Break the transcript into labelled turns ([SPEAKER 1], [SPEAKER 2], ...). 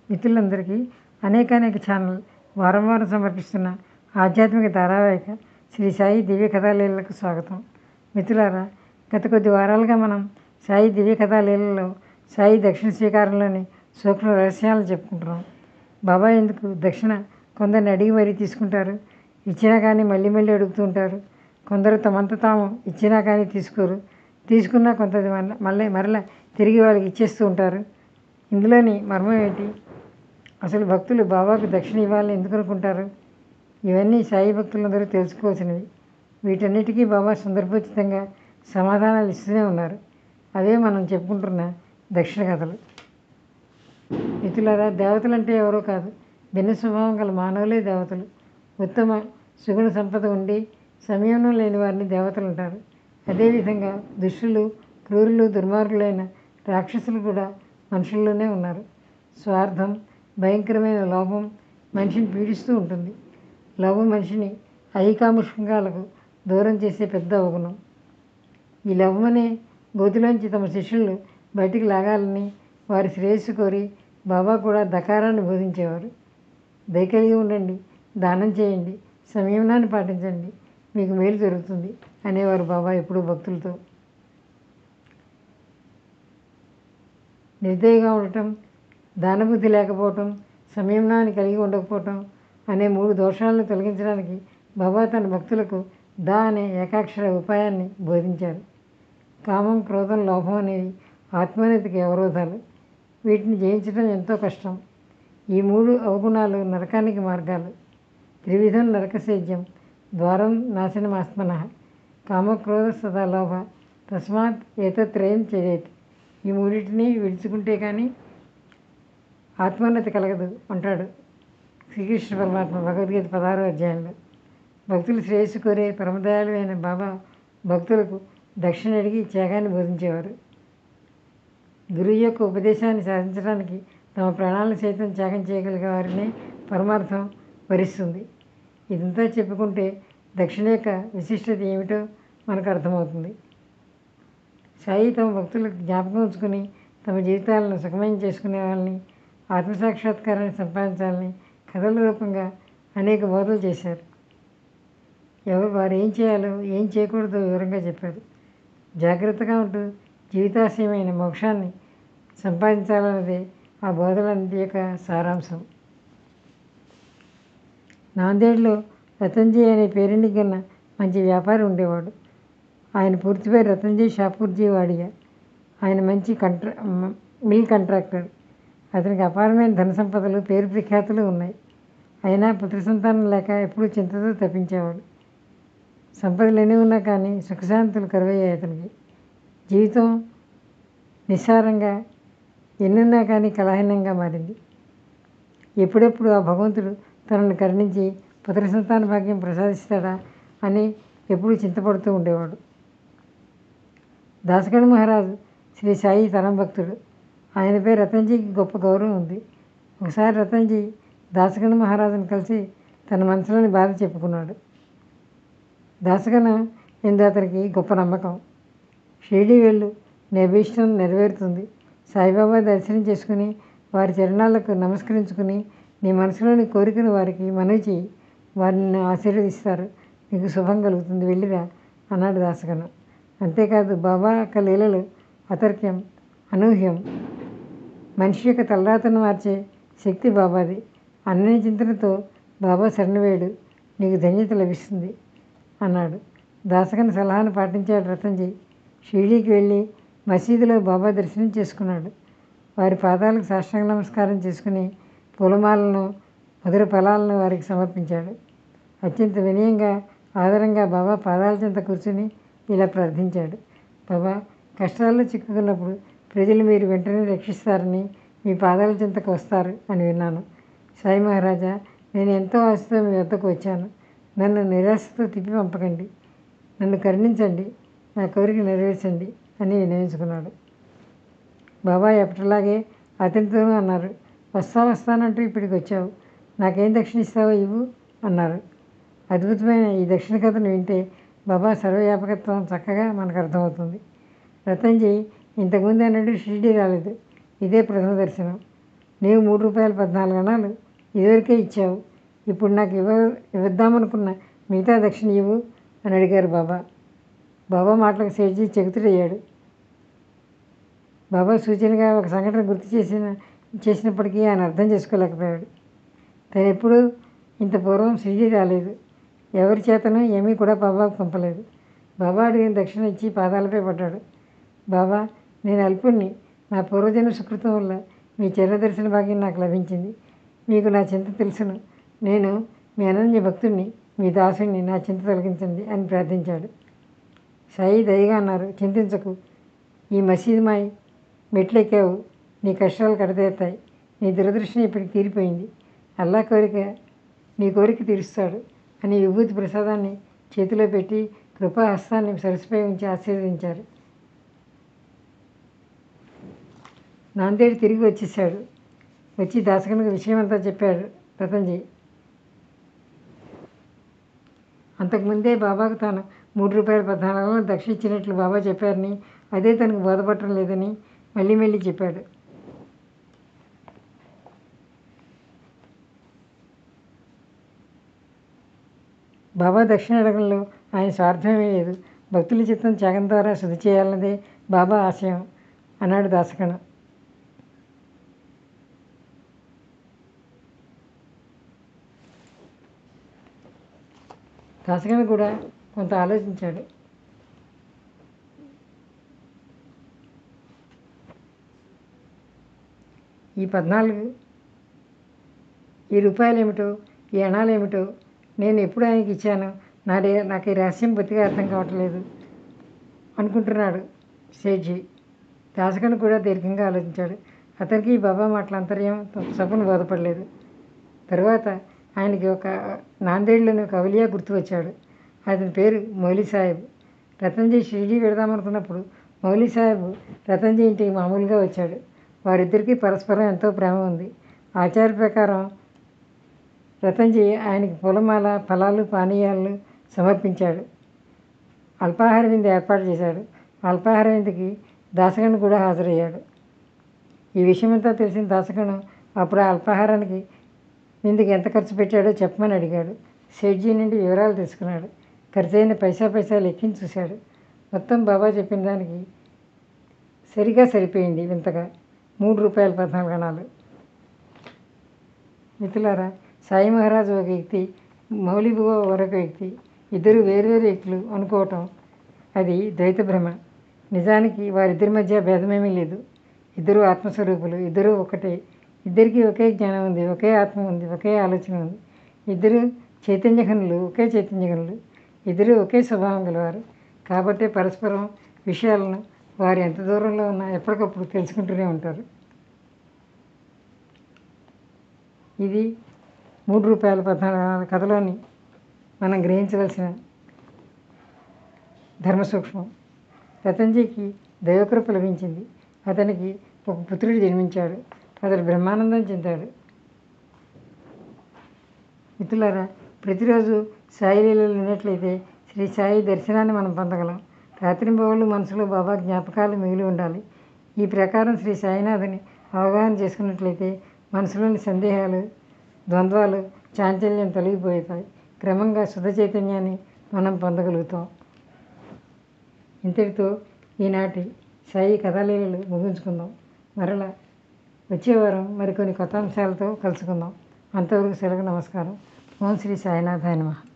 [SPEAKER 1] మిత్రులందరికీ అనేకానేక ఛానల్ వారం వారం సమర్పిస్తున్న ఆధ్యాత్మిక ధారావాహిక శ్రీ సాయి దివ్య కథాలీలకు స్వాగతం మిత్రులారా గత కొద్ది వారాలుగా మనం సాయి దివ్య కథాలీలలో సాయి దక్షిణ స్వీకారంలోని సూక్ష్మ రహస్యాలను చెప్పుకుంటున్నాం బాబా ఎందుకు దక్షిణ కొందరిని అడిగి మరీ తీసుకుంటారు ఇచ్చినా కానీ మళ్ళీ మళ్ళీ అడుగుతూ ఉంటారు కొందరు తమంత తాము ఇచ్చినా కానీ తీసుకోరు తీసుకున్నా కొంత మళ్ళీ మరలా తిరిగి వాళ్ళకి ఇచ్చేస్తూ ఉంటారు ఇందులోని మర్మం ఏంటి అసలు భక్తులు బాబాకు దక్షిణ ఇవ్వాలని ఎందుకు అనుకుంటారు ఇవన్నీ సాయి భక్తులందరూ తెలుసుకోవాల్సినవి వీటన్నిటికీ బాబా సందర్భోచితంగా సమాధానాలు ఇస్తూనే ఉన్నారు అవే మనం చెప్పుకుంటున్న దక్షిణ కథలు మిత్రులారా దేవతలంటే ఎవరో కాదు భిన్న స్వభావం గల మానవులే దేవతలు ఉత్తమ సుగుణ సంపద ఉండి సంయమనం లేని వారిని దేవతలు అంటారు అదేవిధంగా దుష్టులు క్రూరులు దుర్మార్గులైన రాక్షసులు కూడా మనుషుల్లోనే ఉన్నారు స్వార్థం భయంకరమైన లోభం మనిషిని పీడిస్తూ ఉంటుంది లోభం మనిషిని ఐకాముష్కాలకు దూరం చేసే పెద్ద అవగుణం ఈ లోభమనే గోతిలోంచి తమ శిష్యులు బయటికి లాగాలని వారి శ్రేయస్సు కోరి బాబా కూడా దకారాన్ని బోధించేవారు దయకలిగి ఉండండి దానం చేయండి సంయమనాన్ని పాటించండి మీకు మేలు జరుగుతుంది అనేవారు బాబా ఎప్పుడూ భక్తులతో నిర్దయగా ఉండటం దానబుద్ధి లేకపోవటం సంయమనాన్ని కలిగి ఉండకపోవటం అనే మూడు దోషాలను తొలగించడానికి బాబా తన భక్తులకు దా అనే ఏకాక్షర ఉపాయాన్ని బోధించారు కామం క్రోధం లోభం అనేవి ఆత్మోన్నతికి అవరోధాలు వీటిని జయించడం ఎంతో కష్టం ఈ మూడు అవగుణాలు నరకానికి మార్గాలు త్రివిధం నరకసేద్యం ద్వారం నాశనమాత్మన కామక్రోధ సదా లోభ తస్మాత్ ఏతత్రయం చేరేది ఈ మూడింటిని విడుచుకుంటే కానీ ఆత్మోన్నతి కలగదు అంటాడు శ్రీకృష్ణ పరమాత్మ భగవద్గీత పదహారో అధ్యాయంలో భక్తులు శ్రేయస్సు కోరే పరమదయాలువైన బాబా భక్తులకు దక్షిణ అడిగి త్యాగాన్ని బోధించేవారు గురువు యొక్క ఉపదేశాన్ని సాధించడానికి తమ ప్రాణాలను సైతం త్యాగం చేయగలిగే వారిని పరమార్థం వరిస్తుంది ఇదంతా చెప్పుకుంటే దక్షిణ యొక్క విశిష్టత ఏమిటో మనకు అర్థమవుతుంది సాయి తమ భక్తులకు జ్ఞాపకం ఉంచుకుని తమ జీవితాలను సుఖమయం చేసుకునే వాళ్ళని ఆత్మసాక్షాత్కారాన్ని సంపాదించాలని కథల రూపంగా అనేక బోధలు చేశారు ఎవరు వారు ఏం చేయాలో ఏం చేయకూడదో వివరంగా చెప్పారు జాగ్రత్తగా ఉంటూ జీవితాశయమైన మోక్షాన్ని సంపాదించాలన్నదే ఆ బోధలన్నిటి యొక్క సారాంశం నాందేడ్లో రతన్జీ అనే పేరుని కన్న మంచి వ్యాపారి ఉండేవాడు ఆయన పూర్తి పేరు రతన్జీ షాపూర్జీ వాడియా ఆయన మంచి కంట్రా మిల్ కాంట్రాక్టర్ అతనికి అపారమైన ధన సంపదలు పేరు ప్రఖ్యాతులు ఉన్నాయి అయినా పుత్ర సంతానం లేక ఎప్పుడూ చింతతో తప్పించేవాడు సంపదలు ఎన్ని ఉన్నా కానీ సుఖశాంతులు కరువయ్యాయి అతనికి జీవితం నిస్సారంగా ఎన్నున్నా కానీ కలహీనంగా మారింది ఎప్పుడెప్పుడు ఆ భగవంతుడు తనను కరుణించి పుత్ర సంతాన భాగ్యం ప్రసాదిస్తాడా అని ఎప్పుడూ చింతపడుతూ ఉండేవాడు దాసగఢ్ మహారాజు శ్రీ సాయి తరం భక్తుడు ఆయనపై రతన్జీకి గొప్ప గౌరవం ఉంది ఒకసారి రతన్జీ దాసగణ మహారాజును కలిసి తన మనసులోని బాధ చెప్పుకున్నాడు దాసగణ ఎందు అతనికి గొప్ప నమ్మకం షిరిడి వెళ్ళు నీ అభీష్టం నెరవేరుతుంది సాయిబాబా దర్శనం చేసుకుని వారి చరణాలకు నమస్కరించుకుని నీ మనసులోని కోరికను వారికి మనవి చేయి వారిని ఆశీర్వదిస్తారు నీకు శుభం కలుగుతుంది వెళ్ళిరా అన్నాడు దాసగణ అంతేకాదు బాబా యొక్క లీలలు అతర్క్యం అనూహ్యం మనిషి యొక్క తలరాతను మార్చే శక్తి బాబాది అన్ని చింతనతో బాబా శరణవేడు నీకు ధన్యత లభిస్తుంది అన్నాడు దాసగన సలహాను పాటించాడు రతన్జీ షిరిడీకి వెళ్ళి మసీదులో బాబా దర్శనం చేసుకున్నాడు వారి పాదాలకు సాష్టాంగ నమస్కారం చేసుకుని పూలమాలను మధుర ఫలాలను వారికి సమర్పించాడు అత్యంత వినయంగా ఆదరంగా బాబా పాదాల చెంత కూర్చుని ఇలా ప్రార్థించాడు బాబా కష్టాల్లో చిక్కుకున్నప్పుడు ప్రజలు మీరు వెంటనే రక్షిస్తారని మీ పాదాల చెంతకు వస్తారు అని విన్నాను సాయి మహారాజా నేను ఎంతో ఆశతో మీ వద్దకు వచ్చాను నన్ను నిరాశతో తిప్పి పంపకండి నన్ను కరుణించండి నా కోరిక నెరవేర్చండి అని వినయించుకున్నాడు బాబా ఎప్పటిలాగే అతనితోనూ అన్నారు వస్తా వస్తానంటూ ఇప్పటికి వచ్చావు నాకేం దక్షిణ ఇస్తావో ఇవ్వు అన్నారు అద్భుతమైన ఈ దక్షిణ కథను వింటే బాబా సర్వవ్యాపకత్వం చక్కగా మనకు అర్థమవుతుంది రతన్జీ ఇంతకుముందు అన్నట్టు షిరిడి రాలేదు ఇదే ప్రథమ దర్శనం నీవు మూడు రూపాయల పద్నాలుగు అణాలు ఇదివరకే ఇచ్చావు ఇప్పుడు నాకు ఇవ్వ ఇవ్వద్దామనుకున్న మిగతా దక్షిణ ఇవ్వు అని అడిగారు బాబా బాబా మాటలకు సేజీ చెగుతుడయ్యాడు బాబా సూచనగా ఒక సంఘటన గుర్తు చేసిన చేసినప్పటికీ ఆయన అర్థం చేసుకోలేకపోయాడు తను ఎప్పుడూ ఇంత పూర్వం షిరిడి రాలేదు ఎవరి చేతను ఏమీ కూడా బాబాకు పంపలేదు బాబా అడిగిన దక్షిణ ఇచ్చి పాదాలపై పడ్డాడు బాబా నేను అల్పుణ్ణి నా పూర్వజన్మ సుకృతం వల్ల మీ చరణ దర్శన భాగ్యం నాకు లభించింది మీకు నా చింత తెలుసును నేను మీ అనన్య భక్తుడిని మీ దాసుడిని నా చింత తొలగించండి అని ప్రార్థించాడు సాయి దయగా అన్నారు చింతించకు ఈ మసీదు మాయి మెట్లెక్కావు నీ కష్టాలు కడతేస్తాయి నీ దురదృష్టం ఇప్పటికి తీరిపోయింది అల్లా కోరిక నీ కోరిక తీరుస్తాడు అని విభూతి ప్రసాదాన్ని చేతిలో పెట్టి కృపాహస్తాన్ని సరస్సుపై ఉంచి ఆశీర్వదించారు నాందేడు తిరిగి వచ్చేసాడు వచ్చి దాసకనుకు విషయమంతా చెప్పాడు రతన్జీ అంతకుముందే బాబాకు తాను మూడు రూపాయల పద్నాలుగు దక్షిణ ఇచ్చినట్లు బాబా చెప్పారని అదే తనకు బోధపడటం లేదని మళ్ళీ మళ్ళీ చెప్పాడు బాబా దక్షిణ అడగంలో ఆయన స్వార్థమే లేదు భక్తుల చిత్తం త్యాగం ద్వారా శుద్ధి చేయాలన్నదే బాబా ఆశయం అన్నాడు దాసకణ దాసకణ కూడా కొంత ఆలోచించాడు ఈ పద్నాలుగు ఈ రూపాయలు ఏమిటో ఈ అణాలు ఏమిటో నేను ఎప్పుడు ఆయనకి ఇచ్చాను నా రే నాకు ఈ రహస్యం బొత్తిగా అర్థం కావట్లేదు అనుకుంటున్నాడు సేఠ్జీ దాసకన్ కూడా దీర్ఘంగా ఆలోచించాడు అతనికి ఈ బాబా మాటల అంతర్యం సభను బోధపడలేదు తరువాత ఆయనకి ఒక నాందేడ్లోని ఒక అవలియా గుర్తు వచ్చాడు అతని పేరు మౌలి సాహెబ్ రతన్జీ షిరిడీ వెళదామనుకున్నప్పుడు మౌలి సాహెబ్ రతన్జీ ఇంటికి మామూలుగా వచ్చాడు వారిద్దరికీ పరస్పరం ఎంతో ప్రేమ ఉంది ఆచార ప్రకారం రతన్జీ ఆయనకి పూలమాల ఫలాలు పానీయాలను సమర్పించాడు అల్పాహార విందు ఏర్పాటు చేశాడు అల్పాహార విందుకి దాసగణ్ కూడా హాజరయ్యాడు ఈ విషయమంతా తెలిసిన దాసగణం అప్పుడు ఆ అల్పాహారానికి విందుకి ఎంత ఖర్చు పెట్టాడో చెప్పమని అడిగాడు సేట్జీ నుండి వివరాలు తెలుసుకున్నాడు ఖర్చయిన పైసా పైసా లెక్కించి చూశాడు మొత్తం బాబా చెప్పిన దానికి సరిగా సరిపోయింది వింతగా మూడు రూపాయల పద్నాలుగు అణాలు మిత్రులారా సాయి మహారాజు ఒక వ్యక్తి మౌలి బువ మరొక వ్యక్తి ఇద్దరు వేరువేరు వ్యక్తులు అనుకోవటం అది ద్వైత భ్రమ నిజానికి వారిద్దరి మధ్య భేదమేమీ లేదు ఇద్దరు ఆత్మస్వరూపులు ఇద్దరు ఒకటే ఇద్దరికీ ఒకే జ్ఞానం ఉంది ఒకే ఆత్మ ఉంది ఒకే ఆలోచన ఉంది ఇద్దరు చైతన్యఘనులు ఒకే చైతన్యఘనులు ఇద్దరు ఒకే స్వభావం గలవారు కాబట్టి పరస్పరం విషయాలను వారు ఎంత దూరంలో ఉన్నా ఎప్పటికప్పుడు తెలుసుకుంటూనే ఉంటారు ఇది మూడు రూపాయల పద్నాలుగు కథలోని మనం గ్రహించవలసిన ధర్మ సూక్ష్మం రతన్జీకి దైవకృప లభించింది అతనికి ఒక పుత్రుడు జన్మించాడు అతడు బ్రహ్మానందం చెందాడు మిత్రులారా ప్రతిరోజు సాయి లీలలు విన్నట్లయితే శ్రీ సాయి దర్శనాన్ని మనం పొందగలం రాత్రింబవళ్ళు మనసులో బాబా జ్ఞాపకాలు మిగిలి ఉండాలి ఈ ప్రకారం శ్రీ సాయినాథుని అవగాహన చేసుకున్నట్లయితే మనసులోని సందేహాలు ద్వంద్వాలు చాంచల్యం తొలగిపోతాయి క్రమంగా శుద్ధ చైతన్యాన్ని మనం పొందగలుగుతాం ఇంతటితో ఈనాటి సాయి కథాలీలలు ముగించుకుందాం మరలా వచ్చే వారం మరికొన్ని కొత్త అంశాలతో కలుసుకుందాం అంతవరకు సెలవు నమస్కారం ఓం శ్రీ సాయినాథాయ నమః